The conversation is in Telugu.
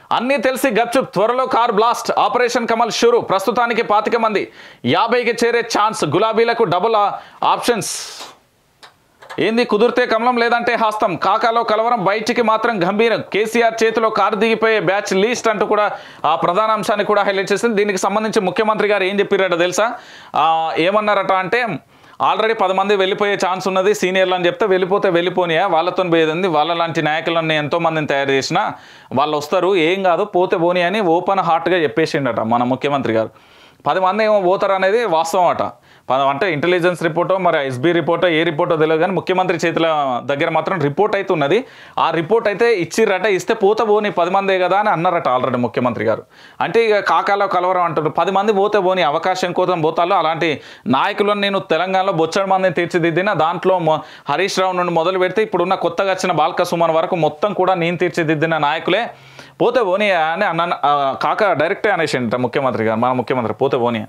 అన్నీ తెలిసి గప్చుప్ త్వరలో కార్ బ్లాస్ట్ ఆపరేషన్ కమల్ షురు ప్రస్తుతానికి పాతిక మంది యాభైకి చేరే ఛాన్స్ గులాబీలకు డబుల్ ఆ- ఆప్షన్స్ ఏంది కుదిరితే కమలం లేదంటే హస్తం కాకాలో కలవరం బయటికి మాత్రం గంభీరం కేసీఆర్ చేతిలో కారు దిగిపోయే బ్యాచ్ లీస్ట్ అంటూ కూడా ఆ ప్రధాన అంశాన్ని కూడా హైలైట్ చేసింది దీనికి సంబంధించి ముఖ్యమంత్రి గారు ఏం చెప్పారట తెలుసా ఆ, ఏమన్నారట అంటే ఆల్రెడీ పది మంది వెళ్ళిపోయే ఛాన్స్ ఉన్నది సీనియర్లు అని చెప్తే వెళ్ళిపోతే వెళ్ళిపోనియా వాళ్ళతో పోయేది వాళ్ళ లాంటి నాయకులను ఎంతో మందిని తయారు చేసినా వాళ్ళు వస్తారు ఏం కాదు పోతే పోనీ అని ఓపెన్ హార్ట్గా చెప్పేసిండట మన ముఖ్యమంత్రి గారు పది మంది ఏమో పోతారు అనేది వాస్తవం అట ప- అంటే ఇంటెలిజెన్స్ రిపోర్టో మరి ఎస్బీ రిపోర్టో ఏ రిపోర్టో తెలియదు కానీ ముఖ్యమంత్రి చేతుల దగ్గర మాత్రం రిపోర్ట్ అయితే ఉన్నది ఆ రిపోర్ట్ అయితే ఇచ్చిర్రట ఇస్తే పోతే పోని పది మందే కదా అని అన్నారట ఆల్రెడీ ముఖ్యమంత్రి గారు అంటే ఇక కాకాలో కలవరం అంటారు పది మంది పోతే పోని అవకాశం కోసం పోతాలో అలాంటి నాయకులను నేను తెలంగాణలో బొచ్చడి మందిని తీర్చిదిద్దిన దాంట్లో మొ- హరీష్ రావు నుండి మొదలు పెడితే ఇప్పుడున్న కొత్తగా వచ్చిన బాల్క సుమన్ వరకు మొత్తం కూడా నేను తీర్చిదిద్దిన నాయకులే పోతే పోనీ అని అన్న ఆ, కాక డైరెక్టే అనేసింట ముఖ్యమంత్రి గారు మన ముఖ్యమంత్రి పోతే పోనీ